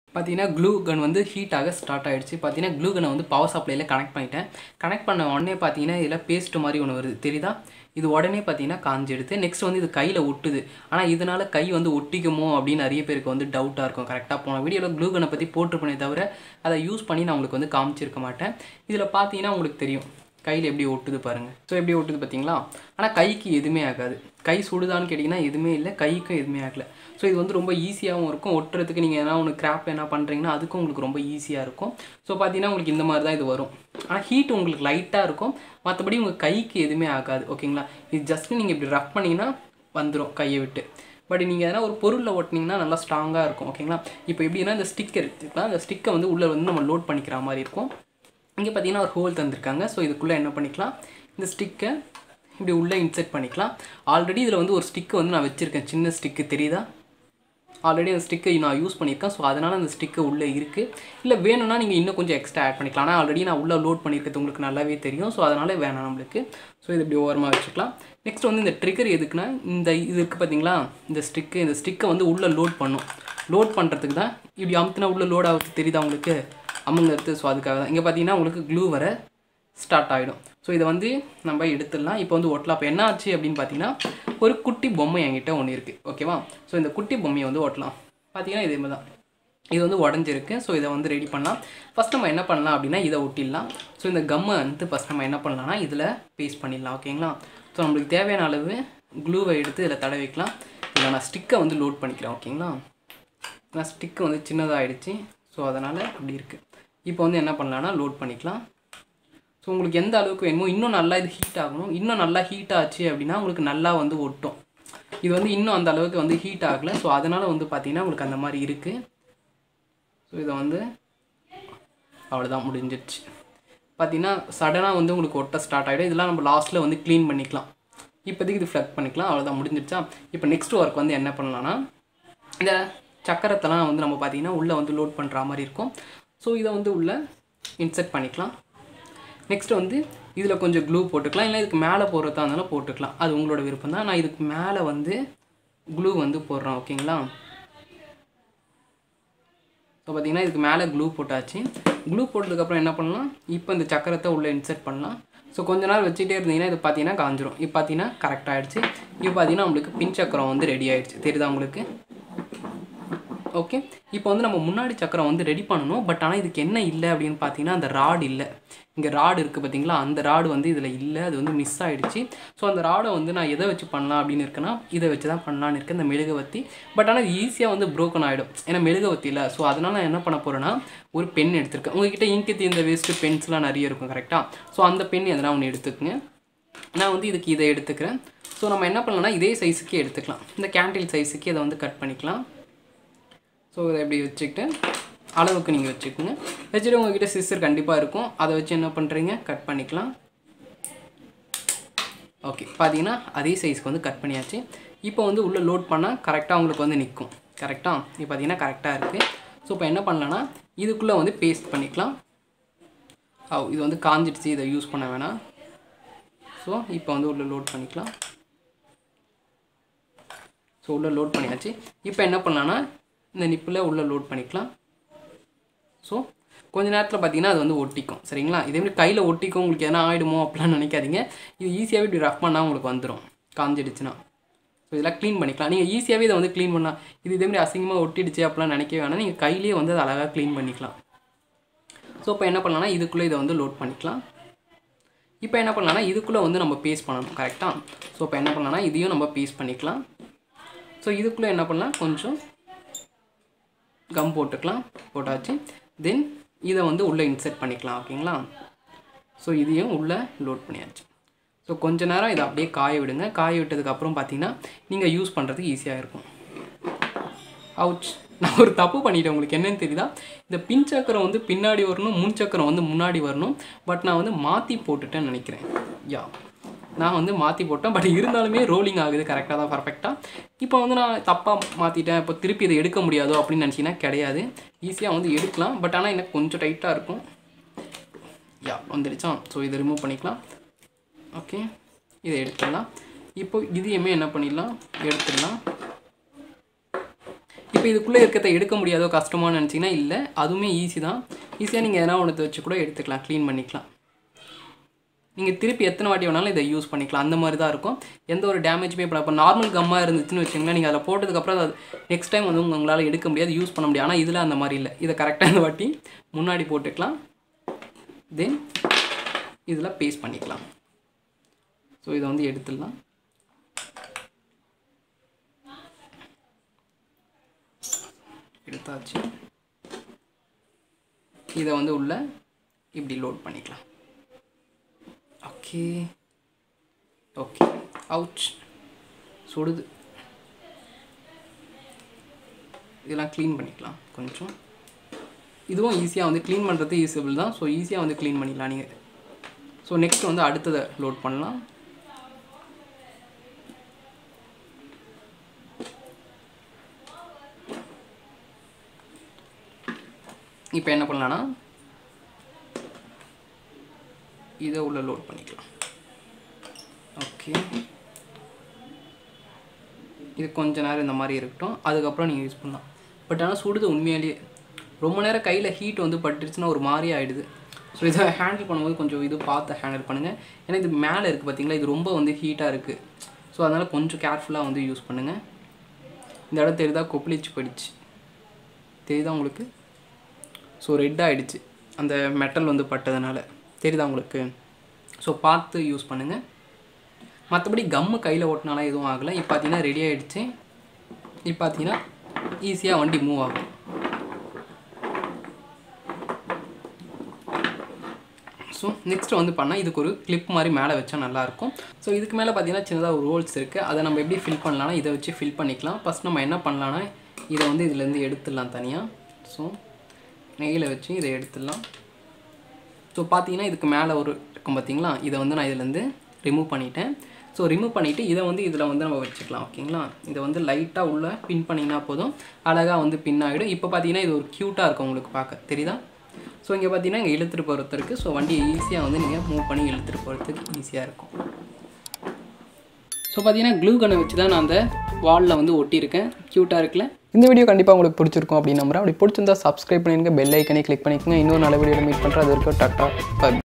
பார்த்தீங்கன்னா க்ளூ கன் வந்து ஹீட் ஆக ஸ்டார்ட் ஆகிடுச்சு பார்த்தீங்கன்னா க்ளூ கனை வந்து பவர் சப்ளையில் கனெக்ட் பண்ணிட்டேன் கனெக்ட் பண்ண உடனே பார்த்தீங்கன்னா இதில் பேஸ்ட் மாதிரி ஒன்று வருது தெரியுதா இது உடனே பார்த்தீங்கன்னா காஞ்சி எடுத்து நெக்ஸ்ட் வந்து இது கையில் ஒட்டுது ஆனால் இதனால் கை வந்து ஒட்டிக்குமோ அப்படின்னு நிறைய பேருக்கு வந்து டவுட்டாக இருக்கும் கரெக்டாக போன வீடியோவில் க்ளூ கனை பற்றி போட்டிருப்பேனே தவிர அதை யூஸ் பண்ணி நான் உங்களுக்கு வந்து காமிச்சிருக்க மாட்டேன் இதில் பார்த்தீங்கன்னா உங்களுக்கு தெரியும் கையில் எப்படி ஒட்டுது பாருங்கள் ஸோ எப்படி ஒட்டுது பார்த்தீங்களா ஆனால் கைக்கு எதுவுமே ஆகாது கை சுடுதான்னு கேட்டிங்கன்னா எதுவுமே இல்லை கைக்கும் எதுவுமே ஆகலை ஸோ இது வந்து ரொம்ப ஈஸியாகவும் இருக்கும் ஒட்டுறதுக்கு நீங்கள் எதனா ஒன்று கிராஃப்ட் என்ன பண்ணுறீங்கன்னா அதுக்கும் உங்களுக்கு ரொம்ப ஈஸியாக இருக்கும் ஸோ பார்த்தீங்கன்னா உங்களுக்கு இந்த மாதிரி தான் இது வரும் ஆனால் ஹீட் உங்களுக்கு லைட்டாக இருக்கும் மற்றபடி உங்கள் கைக்கு எதுவுமே ஆகாது ஓகேங்களா இது ஜஸ்ட் நீங்கள் இப்படி ரஃப் பண்ணிங்கன்னா வந்துடும் கையை விட்டு பட் நீங்கள் எதனா ஒரு பொருளில் ஒட்டினீங்கன்னா நல்லா ஸ்ட்ராங்காக இருக்கும் ஓகேங்களா இப்போ எப்படின்னா இந்த ஸ்டிக்கர் எடுத்துக்கலாம் அந்த ஸ்டிக்கை வந்து உள்ளே வந்து நம்ம லோட் பண்ணிக்கிற மாதிரி இருக்கும் இங்கே பார்த்தீங்கன்னா ஒரு ஹோல் தந்திருக்காங்க ஸோ இதுக்குள்ளே என்ன பண்ணிக்கலாம் இந்த ஸ்டிக்கை இப்படி உள்ளே இன்செர்ட் பண்ணிக்கலாம் ஆல்ரெடி இதில் வந்து ஒரு ஸ்டிக்கு வந்து நான் வச்சுருக்கேன் சின்ன ஸ்டிக்கு தெரியுதா ஆல்ரெடி அந்த ஸ்டிக்கை நான் யூஸ் பண்ணியிருக்கேன் ஸோ அதனால் அந்த ஸ்டிக்கு உள்ளே இருக்குது இல்லை வேணும்னா நீங்கள் இன்னும் கொஞ்சம் எக்ஸ்ட்ரா ஆட் பண்ணிக்கலாம் ஆனால் ஆல்ரெடி நான் உள்ளே லோட் பண்ணியிருக்கிறது உங்களுக்கு நல்லாவே தெரியும் ஸோ அதனால் வேணாம் நம்மளுக்கு ஸோ இது இப்படி ஓரமாக வச்சுக்கலாம் நெக்ஸ்ட் வந்து இந்த ட்ரிகர் எதுக்குன்னா இந்த இது இருக்குது பார்த்தீங்களா இந்த ஸ்டிக்கு இந்த ஸ்டிக்கை வந்து உள்ளே லோட் பண்ணும் லோட் பண்ணுறதுக்கு தான் இப்படி அமுத்துனா உள்ளே லோட் ஆகுது தெரியுதா உங்களுக்கு அமுங்கிறது ஸோ அதுக்காக தான் இங்கே பார்த்தீங்கன்னா உங்களுக்கு க்ளூ வர ஸ்டார்ட் ஆகிடும் ஸோ இதை வந்து நம்ம எடுத்துடலாம் இப்போ வந்து ஒட்டலாம் இப்போ என்ன ஆச்சு அப்படின்னு பார்த்தீங்கன்னா ஒரு குட்டி பொம்மை என்கிட்ட ஒன்று இருக்குது ஓகேவா ஸோ இந்த குட்டி பொம்மையை வந்து ஒட்டலாம் பார்த்தீங்கன்னா இதே மாதிரி தான் இது வந்து உடஞ்சிருக்கு ஸோ இதை வந்து ரெடி பண்ணலாம் ஃபஸ்ட் நம்ம என்ன பண்ணலாம் அப்படின்னா இதை ஒட்டிடலாம் ஸோ இந்த கம்மை வந்து ஃபஸ்ட் நம்ம என்ன பண்ணலாம்னா இதில் பேஸ்ட் பண்ணிடலாம் ஓகேங்களா ஸோ நம்மளுக்கு தேவையான அளவு க்ளூவை எடுத்து இதில் தடவை வைக்கலாம் இதில் நான் ஸ்டிக்கை வந்து லோட் பண்ணிக்கிறேன் ஓகேங்களா நான் ஸ்டிக்கு வந்து சின்னதாகிடுச்சு ஸோ அதனால் அப்படி இருக்குது இப்போ வந்து என்ன பண்ணலான்னா லோட் பண்ணிக்கலாம் ஸோ உங்களுக்கு எந்த அளவுக்கு வேணுமோ இன்னும் நல்லா இது ஹீட் ஆகணும் இன்னும் நல்லா ஹீட் ஆச்சு அப்படின்னா உங்களுக்கு நல்லா வந்து ஒட்டும் இது வந்து இன்னும் அந்த அளவுக்கு வந்து ஹீட் ஆகலை ஸோ அதனால் வந்து பார்த்திங்கன்னா உங்களுக்கு அந்த மாதிரி இருக்குது ஸோ இதை வந்து அவ்வளோதான் முடிஞ்சிடுச்சு பார்த்தீங்கன்னா சடனாக வந்து உங்களுக்கு ஒட்ட ஸ்டார்ட் ஆகிடும் இதெல்லாம் நம்ம லாஸ்ட்டில் வந்து க்ளீன் பண்ணிக்கலாம் இப்போதைக்கு இது ஃப்ளக் பண்ணிக்கலாம் அவ்வளோதான் முடிஞ்சிடுச்சா இப்போ நெக்ஸ்ட் ஒர்க் வந்து என்ன பண்ணலான்னா இந்த சக்கரத்தெல்லாம் வந்து நம்ம பார்த்திங்கன்னா உள்ளே வந்து லோட் பண்ணுற மாதிரி இருக்கும் ஸோ இதை வந்து உள்ளே இன்செர்ட் பண்ணிக்கலாம் நெக்ஸ்ட் வந்து இதில் கொஞ்சம் க்ளூ போட்டுக்கலாம் இல்லை இதுக்கு மேலே போடுறதா இருந்தாலும் போட்டுக்கலாம் அது உங்களோட விருப்பம் தான் நான் இதுக்கு மேலே வந்து க்ளூ வந்து போடுறேன் ஓகேங்களா ஸோ பார்த்தீங்கன்னா இதுக்கு மேலே க்ளூ போட்டாச்சு க்ளூ போட்டதுக்கப்புறம் என்ன பண்ணலாம் இப்போ இந்த சக்கரத்தை உள்ளே இன்செர்ட் பண்ணலாம் ஸோ கொஞ்ச நேரம் வச்சுட்டே இருந்தீங்கன்னா இது பார்த்தீங்கன்னா காஞ்சிரும் இப்போ பார்த்தீங்கன்னா கரெக்ட் ஆகிடுச்சு இப்போ பார்த்தீங்கன்னா உங்களுக்கு பின் சக்கரம் வந்து ரெடி ஆகிடுச்சு தெரியுதா உங்களுக்கு ஓகே இப்போ வந்து நம்ம முன்னாடி சக்கரம் வந்து ரெடி பண்ணணும் பட் ஆனால் இதுக்கு என்ன இல்லை அப்படின்னு பார்த்தீங்கன்னா அந்த ராடு இல்லை இங்கே ராடு இருக்குது பார்த்தீங்களா அந்த ராடு வந்து இதில் இல்லை அது வந்து மிஸ் ஆகிடுச்சு ஸோ அந்த ராடை வந்து நான் எதை வச்சு பண்ணலாம் அப்படின்னு இருக்கேன்னா இதை வச்சு தான் பண்ணலான்னு இருக்கேன் இந்த மெழுகுவத்தி பட் ஆனால் ஈஸியாக வந்து ப்ரோக்கன் ஆகிடும் ஏன்னா மெழுகுவத்தி இல்லை ஸோ அதனால் நான் என்ன பண்ண போகிறேன்னா ஒரு பென் எடுத்திருக்கேன் உங்ககிட்ட இங்கு தீர்ந்த வேஸ்ட்டு பென்ஸ்லாம் நிறைய இருக்கும் கரெக்டாக ஸோ அந்த பென் எதனா ஒன்று எடுத்துக்கங்க நான் வந்து இதுக்கு இதை எடுத்துக்கிறேன் ஸோ நம்ம என்ன பண்ணலாம்னா இதே சைஸுக்கு எடுத்துக்கலாம் இந்த கேண்டில் சைஸுக்கு இதை வந்து கட் பண்ணிக்கலாம் ஸோ இதை எப்படி வச்சுக்கிட்டு அளவுக்கு நீங்கள் வச்சுக்கோங்க வச்சுட்டு உங்ககிட்ட சிஸ்டர் கண்டிப்பாக இருக்கும் அதை வச்சு என்ன பண்ணுறீங்க கட் பண்ணிக்கலாம் ஓகே பார்த்தீங்கன்னா அதே சைஸ்க்கு வந்து கட் பண்ணியாச்சு இப்போ வந்து உள்ளே லோட் பண்ணால் கரெக்டாக உங்களுக்கு வந்து நிற்கும் கரெக்டாக இப்போ பார்த்தீங்கன்னா கரெக்டாக இருக்குது ஸோ இப்போ என்ன பண்ணலான்னா இதுக்குள்ளே வந்து பேஸ்ட் பண்ணிக்கலாம் ஓ இது வந்து காஞ்சிடுச்சு இதை யூஸ் பண்ண வேணாம் ஸோ இப்போ வந்து உள்ளே லோட் பண்ணிக்கலாம் ஸோ உள்ளே லோட் பண்ணியாச்சு இப்போ என்ன பண்ணலான்னா இந்த நிப்பில் உள்ளே லோட் பண்ணிக்கலாம் ஸோ கொஞ்ச நேரத்தில் பார்த்தீங்கன்னா அது வந்து ஒட்டிக்கும் சரிங்களா இதே மாதிரி கையில் ஒட்டிக்கும் உங்களுக்கு எதனா ஆகிடுமோ அப்படிலாம் நினைக்காதீங்க இது ஈஸியாகவே இப்படி ரஃப் பண்ணால் உங்களுக்கு வந்துடும் காஞ்சிடுச்சுன்னா ஸோ இதெல்லாம் க்ளீன் பண்ணிக்கலாம் நீங்கள் ஈஸியாகவே இதை வந்து க்ளீன் பண்ணலாம் இது இதே மாதிரி அசிங்கமாக ஒட்டிடுச்சு அப்படிலாம் நினைக்கவே வேணாம் நீங்கள் கையிலேயே வந்து அதை அழகாக க்ளீன் பண்ணிக்கலாம் ஸோ இப்போ என்ன பண்ணலாம்னா இதுக்குள்ளே இதை வந்து லோட் பண்ணிக்கலாம் இப்போ என்ன பண்ணலாம்னா இதுக்குள்ளே வந்து நம்ம பேஸ்ட் பண்ணணும் கரெக்டாக ஸோ இப்போ என்ன பண்ணலாம்னா இதையும் நம்ம பேஸ்ட் பண்ணிக்கலாம் ஸோ இதுக்குள்ளே என்ன பண்ணலாம் கொஞ்சம் கம் போட்டுக்கலாம் போட்டாச்சு தென் இதை வந்து உள்ளே இன்செர்ட் பண்ணிக்கலாம் ஓகேங்களா ஸோ இதையும் உள்ளே லோட் பண்ணியாச்சு ஸோ கொஞ்ச நேரம் இதை அப்படியே காய விடுங்க காய விட்டதுக்கப்புறம் பார்த்தீங்கன்னா நீங்கள் யூஸ் பண்ணுறதுக்கு ஈஸியாக இருக்கும் அவுச் நான் ஒரு தப்பு பண்ணிட்டேன் உங்களுக்கு என்னன்னு தெரியுதா இந்த பின் சக்கரம் வந்து பின்னாடி வரணும் முன் சக்கரம் வந்து முன்னாடி வரணும் பட் நான் வந்து மாற்றி போட்டுட்டேன்னு நினைக்கிறேன் யா நான் வந்து மாற்றி போட்டேன் பட் இருந்தாலுமே ரோலிங் ஆகுது கரெக்டாக தான் பர்ஃபெக்டாக இப்போ வந்து நான் தப்பாக மாற்றிட்டேன் இப்போ திருப்பி இதை எடுக்க முடியாதோ அப்படின்னு நினச்சிங்கன்னா கிடையாது ஈஸியாக வந்து எடுக்கலாம் பட் ஆனால் எனக்கு கொஞ்சம் டைட்டாக இருக்கும் யா வந்துடுச்சா ஸோ இதை ரிமூவ் பண்ணிக்கலாம் ஓகே இதை எடுத்துடலாம் இப்போ இதையுமே என்ன பண்ணிடலாம் எடுத்துடலாம் இப்போ இதுக்குள்ளே இருக்கிறத எடுக்க முடியாதோ கஷ்டமானு நினச்சிங்கன்னா இல்லை அதுவுமே ஈஸி தான் ஈஸியாக நீங்கள் எதனா ஒன்று வச்சு கூட எடுத்துக்கலாம் க்ளீன் பண்ணிக்கலாம் நீங்கள் திருப்பி எத்தனை வாட்டி வேணாலும் இதை யூஸ் பண்ணிக்கலாம் அந்த மாதிரி தான் இருக்கும் எந்த ஒரு டேமேஜுமே பண்ண இப்போ நார்மல் கம்மாக இருந்துச்சுன்னு வச்சுங்களேன் நீங்கள் அதில் போட்டதுக்கப்புறம் அது நெக்ஸ்ட் டைம் வந்து உங்களால் எடுக்க முடியாது யூஸ் பண்ண முடியாது ஆனால் இதில் அந்த மாதிரி இல்லை இதை கரெக்டாக இந்த வாட்டி முன்னாடி போட்டுக்கலாம் தென் இதில் பேஸ்ட் பண்ணிக்கலாம் ஸோ இதை வந்து எடுத்துடலாம் எடுத்தாச்சு இதை வந்து உள்ள இப்படி லோட் பண்ணிக்கலாம் ஓகே ஓகே அவுச் சுடுது இதெல்லாம் க்ளீன் பண்ணிக்கலாம் கொஞ்சம் இதுவும் ஈஸியாக வந்து க்ளீன் பண்ணுறது ஈஸிபிள் தான் ஸோ ஈஸியாக வந்து க்ளீன் பண்ணிக்கலாம் நீங்கள் ஸோ நெக்ஸ்ட் வந்து அடுத்ததை லோட் பண்ணலாம் இப்போ என்ன பண்ணலான்னா இதை உள்ள லோட் பண்ணிக்கலாம் ஓகே இது கொஞ்ச நேரம் இந்த மாதிரி இருக்கட்டும் அதுக்கப்புறம் நீங்கள் யூஸ் பண்ணலாம் பட் ஆனால் சுடுது உண்மையாலேயே ரொம்ப நேரம் கையில் ஹீட் வந்து பட்டுருச்சுன்னா ஒரு மாதிரி ஆகிடுது ஸோ இதை ஹேண்டில் பண்ணும்போது கொஞ்சம் இது பார்த்து ஹேண்டில் பண்ணுங்கள் ஏன்னா இது மேலே இருக்குது பார்த்தீங்களா இது ரொம்ப வந்து ஹீட்டாக இருக்குது ஸோ அதனால் கொஞ்சம் கேர்ஃபுல்லாக வந்து யூஸ் பண்ணுங்கள் இந்த இடம் தெரியுதா கொப்பளிச்சு போயிடுச்சு தெரியுதா உங்களுக்கு ஸோ ரெட் ஆகிடுச்சு அந்த மெட்டல் வந்து பட்டதுனால தெரியுதா உங்களுக்கு ஸோ பார்த்து யூஸ் பண்ணுங்கள் மற்றபடி கம்மு கையில் ஓட்டினாலாம் எதுவும் ஆகலை இப்போ பார்த்தீங்கன்னா ரெடி ஆகிடுச்சு இப்போ பார்த்தீங்கன்னா ஈஸியாக வண்டி மூவ் ஆகும் ஸோ நெக்ஸ்ட் வந்து பண்ணால் இதுக்கு ஒரு கிளிப் மாதிரி மேலே வச்சா நல்லாயிருக்கும் ஸோ இதுக்கு மேலே பார்த்தீங்கன்னா சின்னதாக ஒரு ரோல்ஸ் இருக்குது அதை நம்ம எப்படி ஃபில் பண்ணலாம்னா இதை வச்சு ஃபில் பண்ணிக்கலாம் ஃபஸ்ட் நம்ம என்ன பண்ணலான்னா இதை வந்து இதுலேருந்து எடுத்துடலாம் தனியாக ஸோ நெய்யில் வச்சு இதை எடுத்துடலாம் ஸோ பார்த்தீங்கன்னா இதுக்கு மேலே ஒரு இருக்கும் பார்த்தீங்களா இதை வந்து நான் இதுலேருந்து ரிமூவ் பண்ணிட்டேன் ஸோ ரிமூவ் பண்ணிவிட்டு இதை வந்து இதில் வந்து நம்ம வச்சுக்கலாம் ஓகேங்களா இதை வந்து லைட்டாக உள்ளே பின் பண்ணிங்கன்னா போதும் அழகாக வந்து பின் ஆகிடும் இப்போ பார்த்தீங்கன்னா இது ஒரு க்யூட்டாக இருக்கும் உங்களுக்கு பார்க்க தெரியுதா ஸோ இங்கே பார்த்தீங்கன்னா இங்கே இழுத்துட்டு போகிறதுக்கு ஸோ வண்டியை ஈஸியாக வந்து நீங்கள் மூவ் பண்ணி இழுத்துட்டு போகிறதுக்கு ஈஸியாக இருக்கும் ஸோ பார்த்தீங்கன்னா க்ளூ கனை வச்சு தான் நான் அந்த வாலில் வந்து ஒட்டியிருக்கேன் க்யூட்டாக இருக்குல்ல இந்த வீடியோ கண்டிப்பாக உங்களுக்கு பிடிச்சிருக்கும் அப்படின்னு நம்புறேன் அப்படி பிடிச்சிருந்தா சப்ஸ்கிரைப் பண்ணிருங்க பெல் ஐக்கனே கிளிக் பண்ணிக்கோங்க இன்னொரு நல்ல வீடியோவில் மீட் பண்ணுறேன் அது வரைக்கும் டாட்டா பை